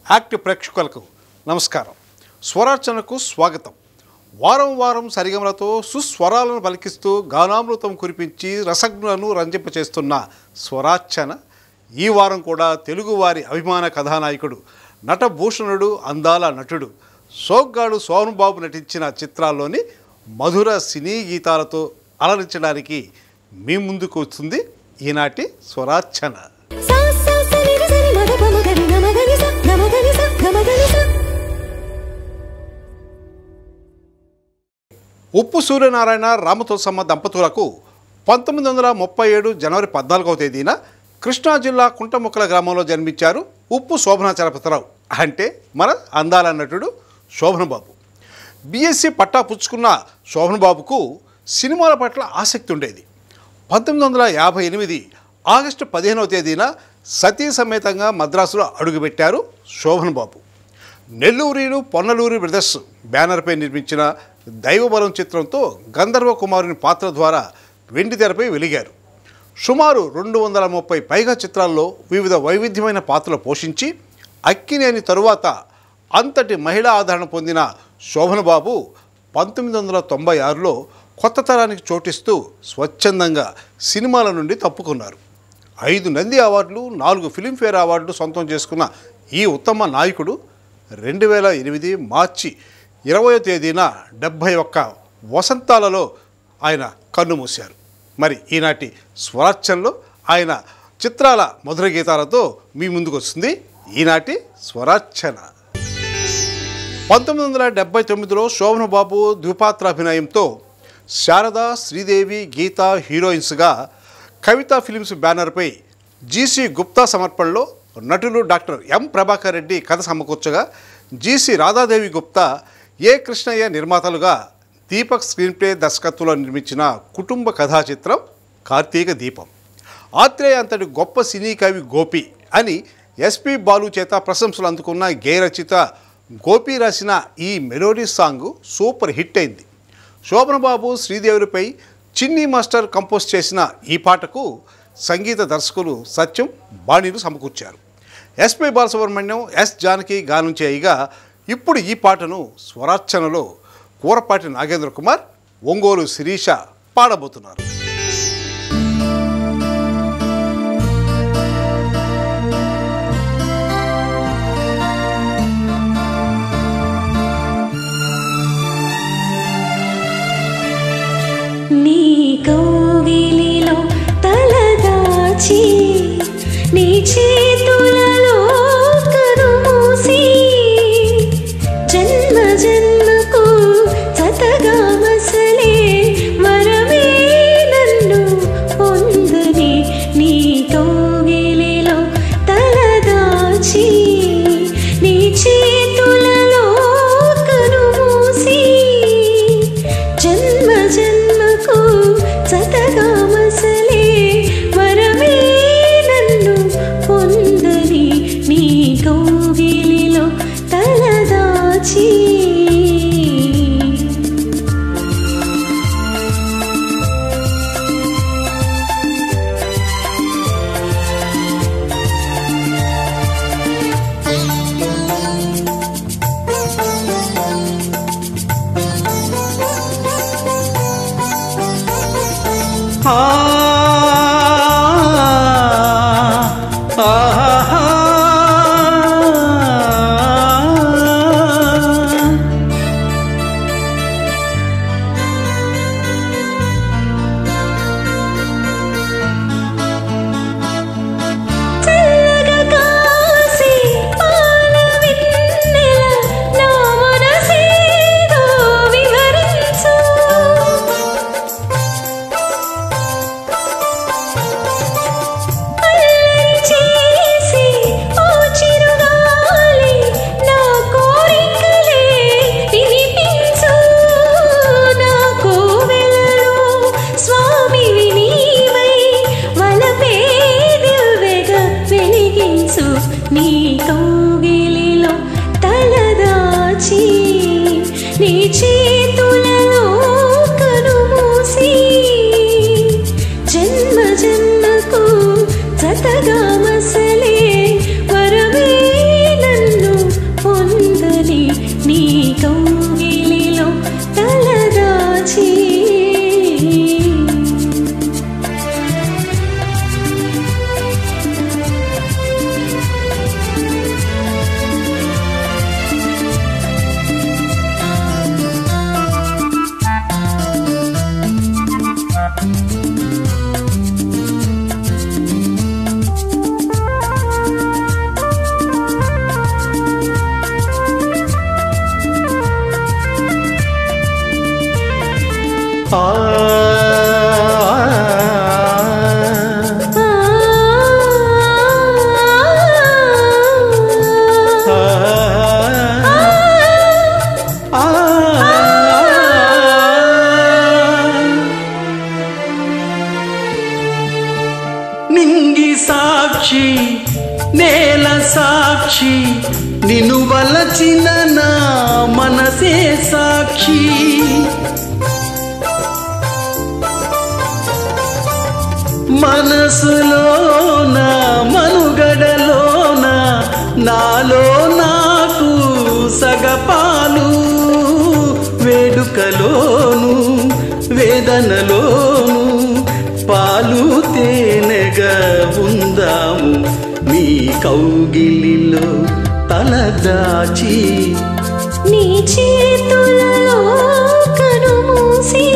Act ప్రేక్షకులకు నమస్కారం స్వరార్చనకు స్వాగతం వారం వారం సరిగమలతో సుస్వరాలను పలికిస్తూ గానామృతం కురిపించి రసజ్ఞులను రంజింపచేస్తున్న స్వరార్చన ఈ వారం కూడా తెలుగువారి అభిమాన కథానాయకుడు నటభూషణుడు అందాల నటుడు సోగ్గాడు సోనుబాబు నటించిన చిత్రాల్లోని మధుర సినీ గీతాలతో అలరించడానికి మీ ముందుకు వస్తుంది ఈనాటి స్వరార్చన సా సా సరి రి సరి మగ ప మగ రి గ మగ ని స గ మగ ని స గ మగ ని స ఉప్పు సూర్యనారాయణ రామతులసమ్మ దంపతులకు పంతొమ్మిది వందల ముప్పై ఏడు జనవరి పద్నాలుగవ తేదీన కృష్ణా జిల్లా కుంటముక్కల గ్రామంలో జన్మించారు ఉప్పు శోభన చలపతిరావు అంటే మన అందాల నటుడు శోభనబాబు బీఎస్సీ పట్టా పుచ్చుకున్న శోభనబాబుకు సినిమాల పట్ల ఆసక్తి ఉండేది పంతొమ్మిది వందల యాభై ఎనిమిది ఆగస్టు పదిహేనవ తేదీన సతీ సమేతంగా మద్రాసులో అడుగుపెట్టారు శోభనబాబు నెల్లూరిలు పొన్నలూరి బ్రదర్స్ బ్యానర్పై నిర్మించిన దైవబలం చిత్రంతో గంధర్వ కుమారుని పాత్ర ద్వారా వెండి తెరపై వెలిగారు సుమారు రెండు వందల ముప్పై పైగా చిత్రాల్లో వివిధ వైవిధ్యమైన పాత్రలు పోషించి అక్కినేని తరువాత అంతటి మహిళా ఆదరణ పొందిన శోభనబాబు పంతొమ్మిది వందల తొంభై ఆరులో కొత్త తరానికి చోటిస్తూ స్వచ్ఛందంగా సినిమాల నుండి తప్పుకున్నారు ఐదు నంది అవార్డులు నాలుగు ఫిలింఫేర్ అవార్డులు సొంతం చేసుకున్న ఈ ఉత్తమ నాయకుడు రెండు వేల ఎనిమిది మార్చి ఇరవయో తేదీన డెబ్భై ఒక్క వసంతాలలో ఆయన కన్నుమూశారు మరి ఈనాటి స్వరార్చనలో ఆయన చిత్రాల మధుర గీతాలతో మీ ముందుకు వస్తుంది ఈనాటి స్వరార్చన పంతొమ్మిది వందల డెబ్బై తొమ్మిదిలో శోభనబాబు ద్విపాత్రాభినయంతో శారద శ్రీదేవి గీత హీరోయిన్స్గా కవిత ఫిలిమ్స్ బ్యానర్పై జీసీ గుప్తా సమర్పణలో నటులు డాక్టర్ ఎం ప్రభాకర్ రెడ్డి కథ సమకూర్చగా జీసీ రాధాదేవి గుప్తా ఏ కృష్ణయ్య నిర్మాతలుగా దీపక్ స్క్రీన్ ప్లే దర్శకత్వంలో నిర్మించిన కుటుంబ కథా చిత్రం కార్తీక దీపం ఆత్రేయ అంతటి గొప్ప సినీ కవి గోపి అని ఎస్పి బాలు చేత ప్రశంసలు అందుకున్న గేయ రచిత గోపి రాసిన ఈ మెలోడీ సాంగ్ సూపర్ హిట్ అయింది శోభనబాబు శ్రీదేవులపై చిన్ని మాస్టర్ కంపోజ్ చేసిన ఈ పాటకు సంగీత దర్శకులు సత్యం బాణీలు సమకూర్చారు ఎస్పి బాలసుబ్రహ్మణ్యం ఎస్ జానకి గానం చేయగా ఇప్పుడు ఈ పాటను స్వరార్చనలో కూరపాటి నాగేంద్ర కుమార్ ఒంగోలు శిరీష పాడబోతున్నారు నీ కౌగిలిలో తలదాచి నీ చేతులలో కనుమూసి జన్మ జన్మకు జతగా మసలే వరమే నన్ను పొందని నీ కౌగిలిలో తలదాచి నీ చేతులలో కనుమూసి జన్మ జన్మకు జతగా మసలే వరమే నన్ను పొందని నీ కౌగిలిలో తలదాచి చల్లగా కాసే పాల వెన్నెల నా మనసేదో వివరించు సాక్షి నేల సాక్షి నిన్ను వలచిన నా మనసే సాక్షి మనసులోన మనుగడలోన నాలో నాకు సగపాలు వేడుకలోను వేదనలోను పాలు తేనెగా ఉందాము మీ కౌగిలిలో తల దాచి నీ చేతులలో కనుమూసి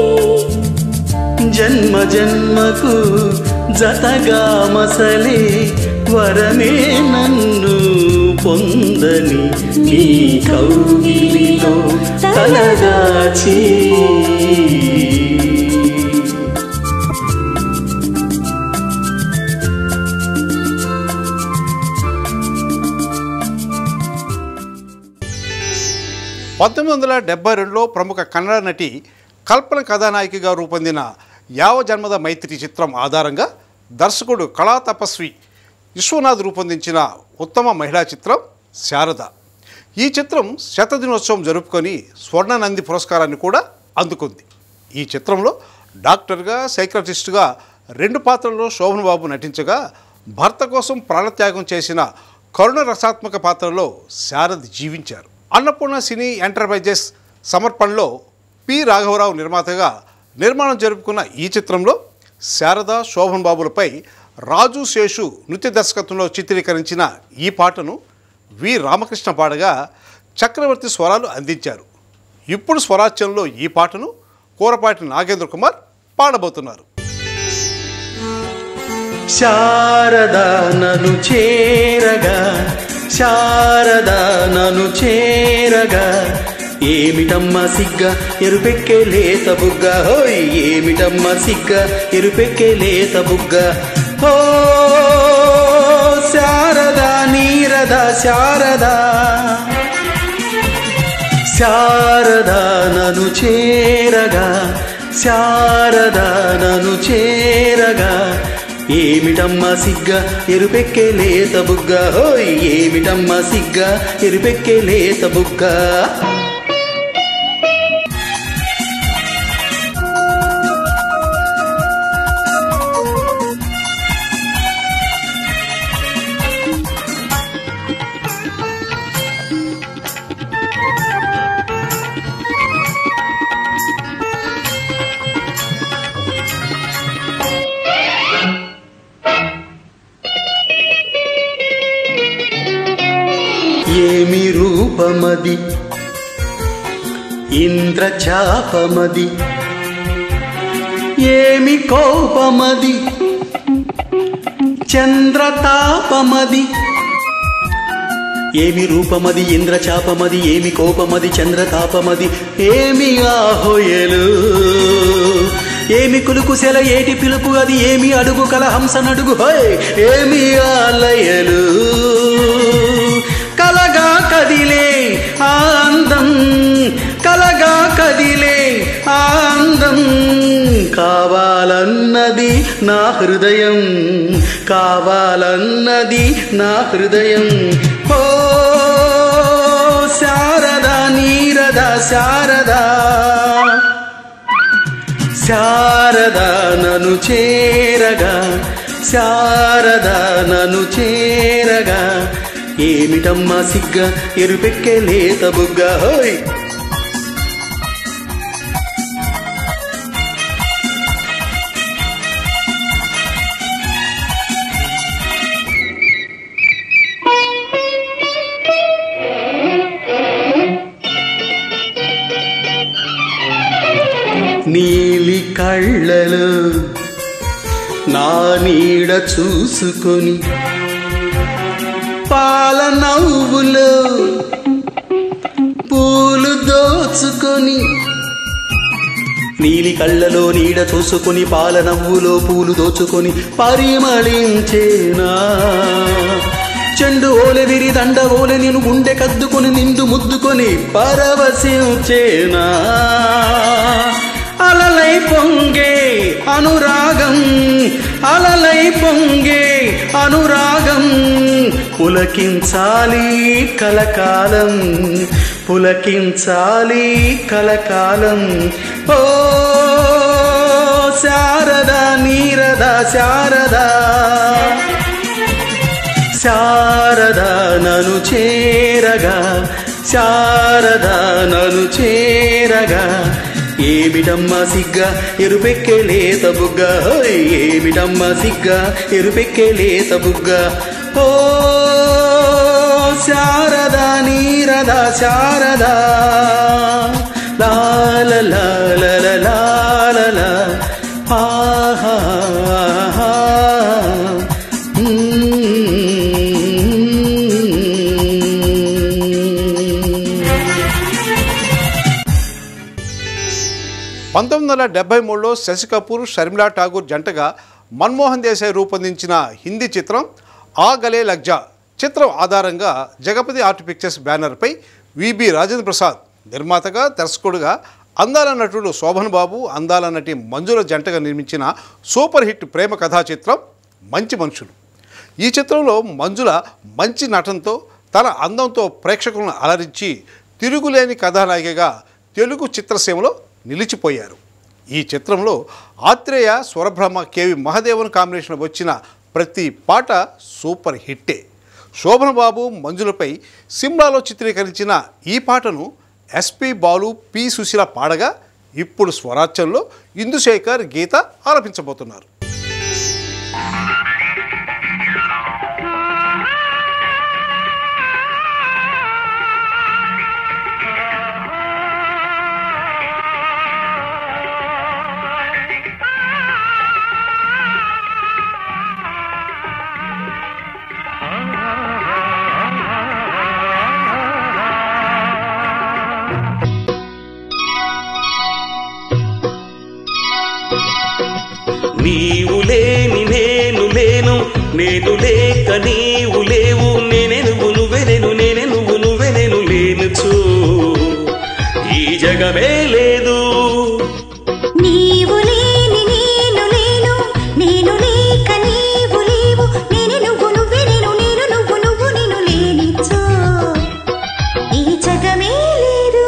జన్మ జన్మకు జతగా మసలే వరమే నన్ను పొందని నీ కౌగిలిలో తలదాచి పంతొమ్మిది వందల డెబ్బై రెండులో ప్రముఖ కన్నడ నటి కల్పన కథానాయికగా రూపొందిన యావ జన్మద మైత్రి చిత్రం ఆధారంగా దర్శకుడు కళా తపస్వి విశ్వనాథ్ రూపొందించిన ఉత్తమ మహిళా చిత్రం శారద ఈ చిత్రం శతదినోత్సవం జరుపుకొని స్వర్ణనంది పురస్కారాన్ని కూడా అందుకుంది ఈ చిత్రంలో డాక్టర్గా సైక్రటిస్టుగా రెండు పాత్రల్లో శోభన్ బాబు నటించగా భర్త కోసం ప్రాణత్యాగం చేసిన కరుణ రసాత్మక పాత్రలో శారద్ జీవించారు అన్నపూర్ణ సినీ ఎంటర్ప్రైజెస్ సమర్పణలో పి రాఘవరావు నిర్మాతగా నిర్మాణం జరుపుకున్న ఈ చిత్రంలో శారద శోభన్ బాబులపై రాజు శేషు నృత్య దర్శకత్వంలో చిత్రీకరించిన ఈ పాటను వి రామకృష్ణ పాడగా చక్రవర్తి స్వరాలు అందించారు ఇప్పుడు స్వరాజ్యంలో ఈ పాటను కూరపాటి నాగేంద్ర కుమార్ పాడబోతున్నారు శారద నను చేరగా శారద నను చేరగా ఏమిటమ్మ సిగ్గ ఎరుపెక్కే లేత బుగ్గ హోయ్ ఏమిటమ్మ సిగ్గ ఎరుపెక్కే లేత బుగ్గ హో శారద నీరద శారద శారద నను చేరగా శారద నను చేరగా ఏమిటమ్మ సిగ్గ ఎరుపెక్కే లేత బుగ్గ హోయ్ ఏమిటమ్మ సిగ్గ ఎరుపెక్కే లేత బుగ్గ ఏమి రూపమది ఇంద్రచాపమది ఏమి కోపమది చంద్రతాపమది ఏమి రూపమది ఇంద్రచాపమది ఏమి కోపమది చంద్రతాపమది ఏమి ఆహోయలు ఏమి కులుకుశల ఏటి పిలుపు అది ఏమి అడుగు కల హంస నడుగు హోయ్ ఏమి ఆలయలు కలగా కదిలే ఆ అందం కలగా కదిలే ఆ అందం కావాలన్నది నా హృదయం కావాలన్నది నా హృదయం ఓ శారద నీరద శారద శారద నను చేరగా శారద నను చేరగా ఏమిటమ్మా సిగ్గ ఎరుపెక్కే లేత బుగ్గ హోయ్ నీలి కళ్ళలు నా నీడ చూసుకొని పాల నవ్వులు పూలు దోచుకొని నీలి కళ్ళలో నీడ చూసుకొని పాల నవ్వులో పూలు దోచుకొని పరిమళించేనా చెండు ఓలె విరి దండ ఓలె నేను గుండె కద్దుకొని నిండు ముద్దుకొని పరవశించేనా అలలై పొంగే అనురాగం అలలై పొంగే అనురాగం పులకించాలి కలకాలం పులకించాలి కలకాలం ఓ శారదా నీరదా శారదా శారదా నను చేరగా శారదా నను చేరగా ఏమిటమ్మ సిగ్గ ఎరుపెక్కే లేత బుగ్గ హోయ్ ఏమిటమ్మ సిగ్గ ఎరుపెక్కే లేత బుగ్గ ఓ శారదా నీరదా శారదా లాల లాల లాల ఆహా పంతొమ్మిది వందల డెబ్బై మూడులో శశి కపూర్ షర్మిలా ఠాగూర్ జంటగా మన్మోహన్ దేశాయ్ రూపొందించిన హిందీ చిత్రం ఆ గలే లగ్జా చిత్రం ఆధారంగా జగపతి ఆర్ట్ పిక్చర్స్ బ్యానర్పై విబి రాజేంద్ర ప్రసాద్ నిర్మాతగా దర్శకుడుగా అందాల నటుడు శోభన్ బాబు అందాల నటి మంజుల జంటగా నిర్మించిన సూపర్ హిట్ ప్రేమ కథా చిత్రం మంచి మనుషులు ఈ చిత్రంలో మంజుల మంచి నటనతో తన అందంతో ప్రేక్షకులను అలరించి తిరుగులేని కథానాయికగా తెలుగు చిత్రసీమలో నిలిచిపోయారు ఈ చిత్రంలో ఆత్రేయ స్వరబ్రహ్మ కేవి మహదేవన్ కాంబినేషన్ వచ్చిన ప్రతి పాట సూపర్ హిట్టే శోభన్ బాబు మంజులపై సిమ్లాలో చిత్రీకరించిన ఈ పాటను ఎస్పి బాలు పి సుశీల పాడగా ఇప్పుడు స్వరాజ్యంలో ఇందుశేఖర్ గీత ఆలపించబోతున్నారు నీవు లేని నేను లేను నేను లేక నీవు లేవు నేనే నువ్వు నువ్వే నేను నేనే నువ్వు నువ్వే నేను లేనుచు ఈ జగమే లేదు నీవు లేని నేను లేను నేను లేక నీవు లేవు నేను నువ్వు నువ్వే నేను నేను నువ్వు నువ్వు నేను లేనిచో ఈ జగమే లేదు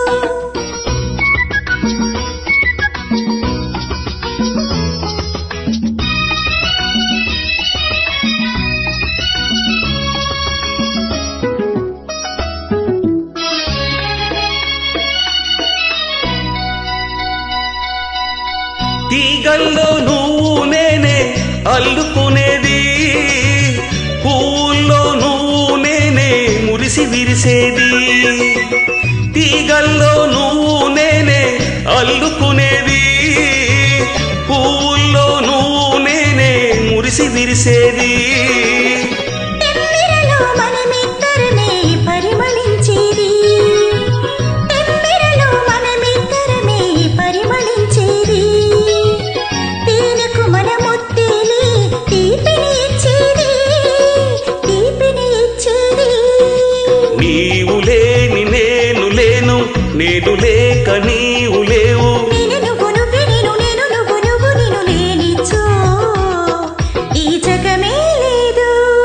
తీగల్లో నువ్వు నేనే అల్లుకునేది పువ్వుల్లో నువ్వు నేనే మురిసి విరిసేది తీగల్లో నువ్వు నేనే అల్లుకునేది పువ్వుల్లో నువ్వు నేనే మురిసి విరిసేది తెమ్మిరలో మనమిద్దరమే పరిమళించేది తెమ్మిరలో మనమిద్దరమే పరిమళించేది తేనెకు మన ముత్తేలి తీపిని ఇచ్చేది తీపిని ఇచ్చేది నీవు లేని నేను లేను నేను లేక నీవు లేవు నేను నువ్వు నువ్వే నేను నేను నువ్వు నువ్వు నేను లేనిచో ఈ జగమే లేదు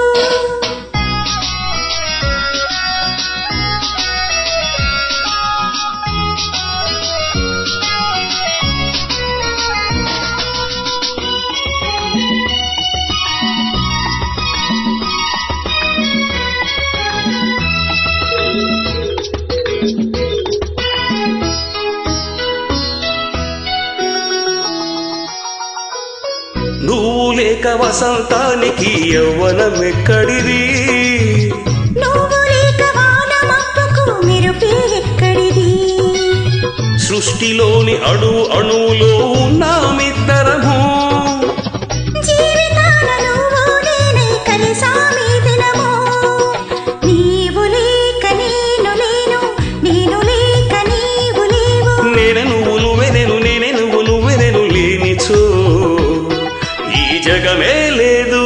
నువ్వు లేక వసంతానికి యవ్వనమెక్కడిది నువ్వు లేక వాన మబ్బుకు మెరుపే ఎక్కడిది సృష్టిలోని అణువు అణువులో ఉన్నామిద్దరము జీవితాన నువ్వు నేనే కలిసామి దినము నీవు లేక నేను లేను నేను లేక నీవు లేవు నేనే నువ్వు నువ్వే నేను నేనే నువ్వు నువ్వే నేను లేనిచో ఈ జగమే లేదు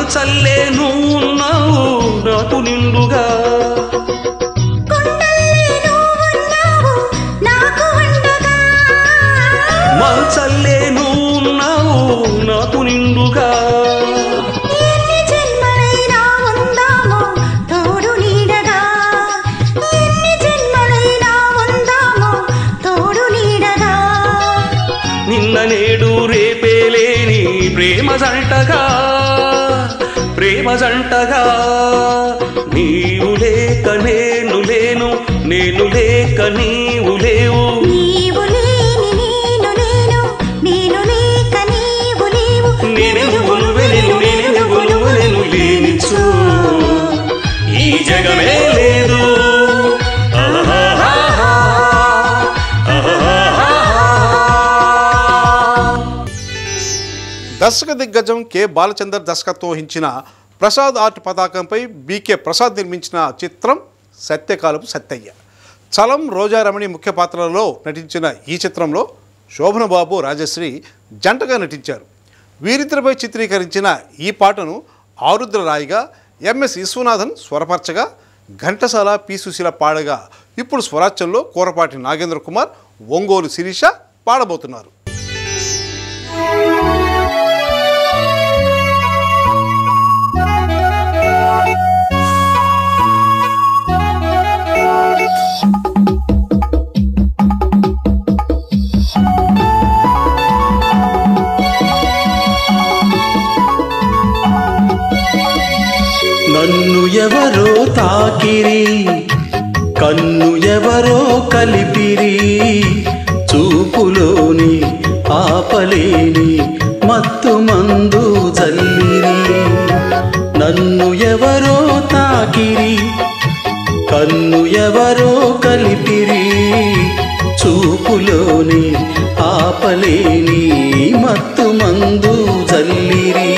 మంచల్లే నువ్వున్నావు నాకు నిండుగా కొండల్లే నువ్వున్నావు నాకు అండగా మంచల్లే నువ్వున్నావు నాకు నిండుగా ఎన్ని జన్మలైనా ఉందామో తోడు నీడగా ఎన్ని జన్మలైనా ఉందామో తోడు నీడగా నిన్న నేడు రేపే లేని ప్రేమ జంటగా ప్రేమ జంటగా నీవు లేక నేను లేను నేను లేక నీవు లేవు నీవు లేని నేను లేను నేను లేక నీవు లేవు నేనే నువ్వు నువ్వే నేను నేనే నువ్వు నువ్వు నేను లేనిచో ఈ జగమే లేదు ఆహాహాహా, ఆహాహాహా. దర్శక దిగ్గజం కె బాలచందర్ దర్శకత్వం వహించిన ప్రసాద్ ఆర్ట్ పతాకంపై బీకే ప్రసాద్ నిర్మించిన చిత్రం సత్యకాలపు సత్తయ్య చలం రోజారమణి ముఖ్య పాత్రలలో నటించిన ఈ చిత్రంలో శోభనబాబు రాజశ్రీ జంటగా నటించారు వీరిద్దరిపై చిత్రీకరించిన ఈ పాటను ఆరుద్ర రాయిగా ఎంఎస్ విశ్వనాథన్ స్వరపరచగా ఘంటసాల పి సుశీల పాడగా ఇప్పుడు స్వరాజ్యంలో కూరపాటి నాగేంద్ర కుమార్ ఒంగోలు శిరీష పాడబోతున్నారు నన్ను ఎవరో తాకిరి కన్ను ఎవరో కలిపిరి చూపులోని ఆపలేని మత్తు మందు జల్లిరి నన్ను ఎవరో తాకిరి కన్ను ఎవరో కలిపిరి చూపులోని ఆపలేని మత్తు మందు జల్లిరి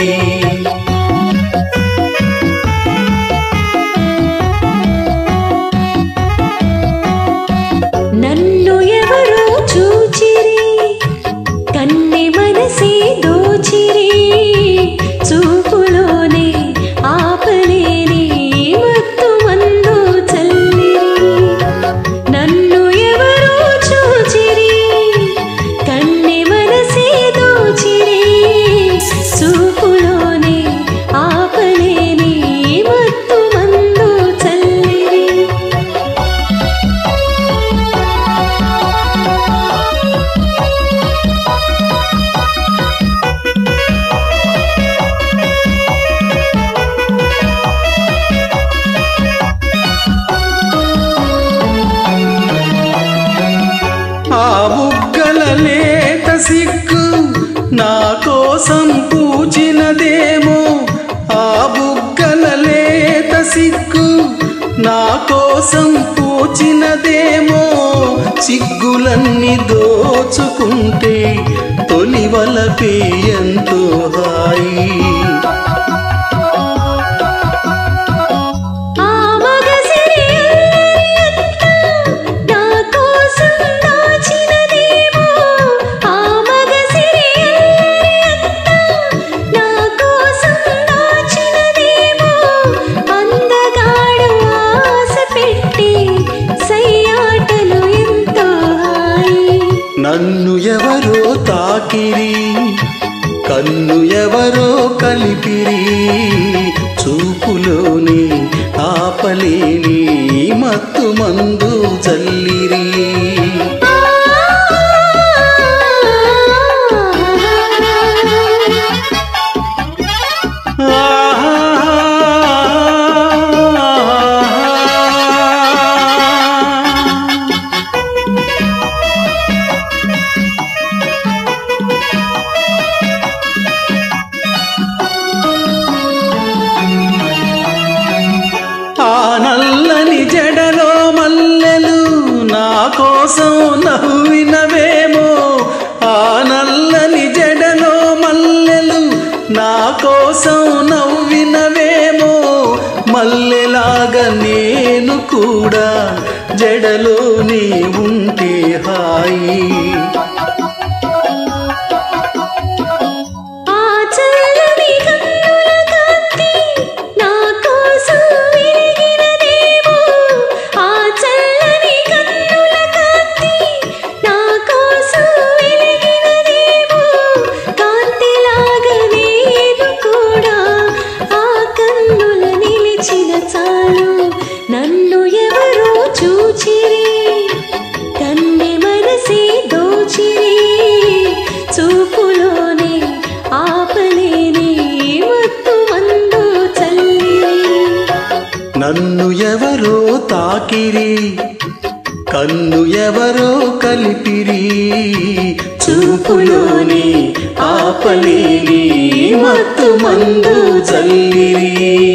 నన్ను ఎవరో చూచిరి కన్నె మనసే దోచిరి చూపులోనే ఆపలేని మత్తు మందు చల్లిరి నన్ను ఎవరో చూచిరి కన్నె మనసే దోచిరి చూపులోనే ఆపలేని మత్తు మందు చల్లిరి ఆ బుగ్గల లేత సిగ్గు నా కోసం పూచినదేమో ఆ బుగ్గల లేత సిగ్గు నా కోసం పూచినదేమో సిగ్గులన్నీ దోచుకుంటే తొలి వలపే ఎంతో హాయి ఆ మగసిరి అల్లరియంతా నా కోసం దాచినదేమో ఆ మగసిరి అల్లరియంతా నా కోసం దాచినదేమో అందగాడు ఆశ పెట్టి సయ్యాటలు ఎంతో హాయి నన్ను ఎవరో తాకిరి కన్ను ఎవరో కలిపిరి చూపులోని ఆపలేని మత్తు మందు జల్లిరి ఆ నల్లని జడలో మల్లెలు నా కోసం నవ్వినవేమో ఆ నల్లని జడలో మల్లెలు నా కోసం నవ్వినవేమో మల్లెలాగా నేను కూడా జడలో నీ ఉంటే హాయి ఆ చల్లని కన్నుల కాంతి ఆపిరి కన్ను ఎవరో కలిపిరి చూపులోని ఆపలేని మత్తు మందు జల్లిరి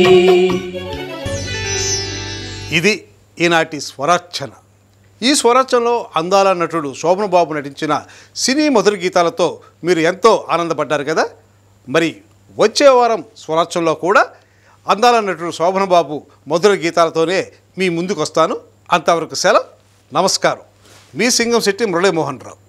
ఇది ఈనాటి స్వరార్చన ఈ స్వరార్చనలో అందాల నటుడు శోభన్ బాబు నటించిన సినీ మధుర గీతాలతో మీరు ఎంతో ఆనందపడ్డారు కదా మరి వచ్చే వారం స్వరార్చనలో కూడా అందాల నటుడు శోభన్ బాబు మధుర గీతాలతోనే మీ ముందుకు వస్తాను అంతవరకు సెలవు నమస్కారం మీ సింగం శెట్టి మురళీమోహన్ రావు